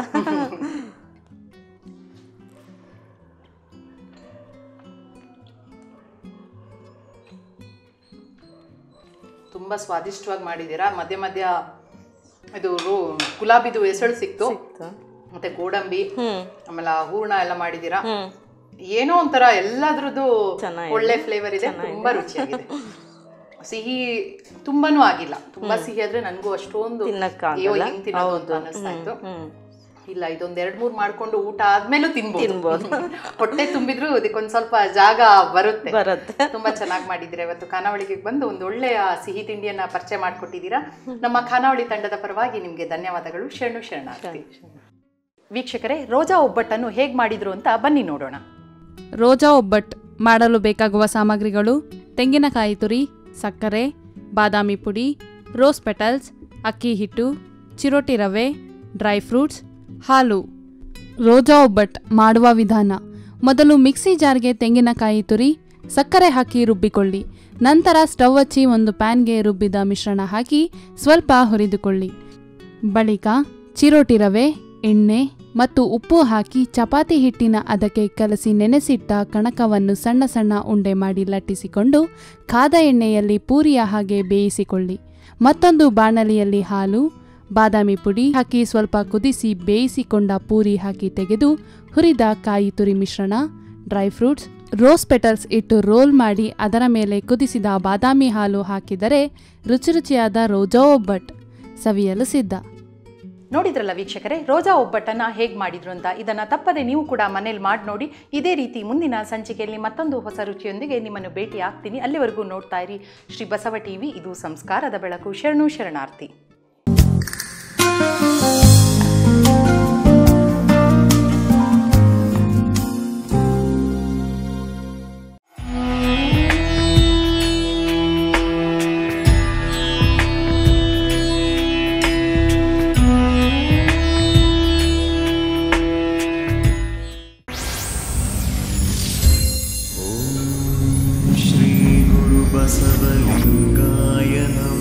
ತುಂಬಾ ಸ್ವಾದಿಷ್ಟವಾಗಿ ಮಾಡಿದ್ದೀರಾ ಮಧ್ಯ ಮಧ್ಯ ಇದು ರೋ ಗುಲಾಬಿದು ಹೆಸಳು ಸಿಕ್ತು ಮತ್ತೆ ಗೋಡಂಬಿ ಹ್ಮ್ ಆಮೇಲೆ ಆ ಹೂರ್ಣ ಎಲ್ಲ ಮಾಡಿದ್ದೀರಾ ಹ್ಮ್ ಏನೋ ಒಂಥರ ಎಲ್ಲದ್ರದ್ದು ಚೆನ್ನಾಗಿದೆ. ಒಳ್ಳೆ ಫ್ಲೇವರ್ ಇದೆ ತುಂಬಾ ರುಚಿಯಾಗಿದೆ ಸಿಹಿ ತುಂಬಾನು ಆಗಿಲ್ಲ ತುಂಬಾ ಸಿಹಿ ಆದ್ರೆ ನನಗೂ ಅಷ್ಟೊಂದು ತಿನ್ನಕ್ಕಾಗಲ್ಲ. ಅಯ್ಯೋ ಹೆಂಗ್ ತಿನ್ನೋದು ಅಂತ ಅನಿಸ್ತಾ ಇತ್ತು ಹ್ಮ್ ಇಲ್ಲ ಇದೊಂದ್ ಎರಡ್ ಮೂರ್ ಮಾಡ್ಕೊಂಡು ಊಟ ಆದ್ಮೇಲೂ ತಿನ್ಬೋದು ತಿನ್ಬೋದು. ಹೊಟ್ಟೆ ತುಂಬಿದ್ರು ಇದಕ್ಕೊಂದ್ ಸ್ವಲ್ಪ ಜಾಗ ಬರುತ್ತೆ ಬರುತ್ತೆ ತುಂಬಾ ಚೆನ್ನಾಗಿ ಮಾಡಿದ್ದೀರಾ ಇವತ್ತು ಖಾನಾವಳಿಗೆ ಬಂದು ಒಂದು ಒಳ್ಳೆಯ ಸಿಹಿ ತಿಂಡಿಯನ್ನ ಪರಿಚಯ ಮಾಡಿಕೊಟ್ಟಿದ್ದೀರಾ ನಮ್ಮ ಖಾನಾವಳಿ ತಂಡದ ಪರವಾಗಿ ನಿಮ್ಗೆ ಧನ್ಯವಾದಗಳು ಶರಣು ಶರಣಾರ್ಥಿ ವೀಕ್ಷಕರೇ ರೋಜಾ ಒಬ್ಬಟ್ಟನ್ನು ಹೇಗ್ ಮಾಡಿದ್ರು ಅಂತ ಬನ್ನಿ ನೋಡೋಣ ರೋಜಾ ಒಬ್ಬಟ್ಟು ಮಾಡಲು ಬೇಕಾಗುವ ಸಾಮಗ್ರಿಗಳು ತೆಂಗಿನಕಾಯಿ ತುರಿ ಸಕ್ಕರೆ ಬಾದಾಮಿ ಪುಡಿ ರೋಸ್ ಪೆಟಲ್ಸ್ ಅಕ್ಕಿ ಹಿಟ್ಟು ಚಿರೋಟಿ ರವೆ ಡ್ರೈ ಫ್ರೂಟ್ಸ್ ಹಾಲು ರೋಜಾ ಒಬ್ಬಟ್ಟು ಮಾಡುವ ವಿಧಾನ ಮೊದಲು ಮಿಕ್ಸಿ ಜಾರ್ಗೆ ತೆಂಗಿನಕಾಯಿ ತುರಿ ಸಕ್ಕರೆ ಹಾಕಿ ರುಬ್ಬಿಕೊಳ್ಳಿ ನಂತರ ಸ್ಟವ್ ಹಚ್ಚಿ ಒಂದು ಪ್ಯಾನ್ಗೆ ರುಬ್ಬಿದ ಮಿಶ್ರಣ ಹಾಕಿ ಸ್ವಲ್ಪ ಹುರಿದುಕೊಳ್ಳಿ ಬಳಿಕ ಚಿರೋಟಿ ರವೆ ಎಣ್ಣೆ ಮತ್ತು ಉಪ್ಪು ಹಾಕಿ ಚಪಾತಿ ಹಿಟ್ಟಿನ ಅದಕ್ಕೆ ಕಲಸಿ ನೆನೆಸಿಟ್ಟ ಕಣಕವನ್ನು ಸಣ್ಣ ಸಣ್ಣ ಉಂಡೆ ಮಾಡಿ ಲಟ್ಟಿಸಿಕೊಂಡು ಕಾದ ಎಣ್ಣೆಯಲ್ಲಿ ಪೂರಿಯ ಹಾಗೆ ಬೇಯಿಸಿಕೊಳ್ಳಿ ಮತ್ತೊಂದು ಬಾಣಲಿಯಲ್ಲಿ ಹಾಲು ಬಾದಾಮಿ ಪುಡಿ ಹಾಕಿ ಸ್ವಲ್ಪ ಕುದಿಸಿ ಬೇಯಿಸಿಕೊಂಡ ಪೂರಿ ಹಾಕಿ ತೆಗೆದು ಹುರಿದ ಕಾಯಿ ತುರಿ ಮಿಶ್ರಣ ಡ್ರೈ ಫ್ರೂಟ್ಸ್ ರೋಸ್ ಪೆಟಲ್ಸ್ ಇಟ್ಟು ರೋಲ್ ಮಾಡಿ ಅದರ ಮೇಲೆ ಕುದಿಸಿದ ಬಾದಾಮಿ ಹಾಲು ಹಾಕಿದರೆ ರುಚಿ ರುಚಿಯಾದ ರೋಜಾ ಒಬ್ಬಟ್ಟು ಸವಿಯಲು ಸಿದ್ಧ ನೋಡಿದ್ರಲ್ಲ ವೀಕ್ಷಕರೇ ರೋಜಾ ಒಬ್ಬಟ್ಟನ್ನ ಹೇಗ್ ಮಾಡಿದ್ರು ಅಂತ ಇದನ್ನ ತಪ್ಪದೆ ನೀವು ಕೂಡ ಮನೇಲಿ ಮಾಡಿ ನೋಡಿ ಇದೇ ರೀತಿ ಮುಂದಿನ ಸಂಚಿಕೆಯಲ್ಲಿ ಮತ್ತೊಂದು ಹೊಸ ರುಚಿಯೊಂದಿಗೆ ನಿಮ್ಮನ್ನು ಭೇಟಿ ಆಗ್ತೀನಿ ಅಲ್ಲಿವರೆಗೂ ನೋಡ್ತಾ ಇರಿ ಶ್ರೀ ಬಸವ ಟಿವಿ ಇದು ಸಂಸ್ಕಾರದ ಬೆಳಕು ಶರಣು ಶರಣಾರ್ಥಿ श्रीगुरुबसवलिङ्गाय नमः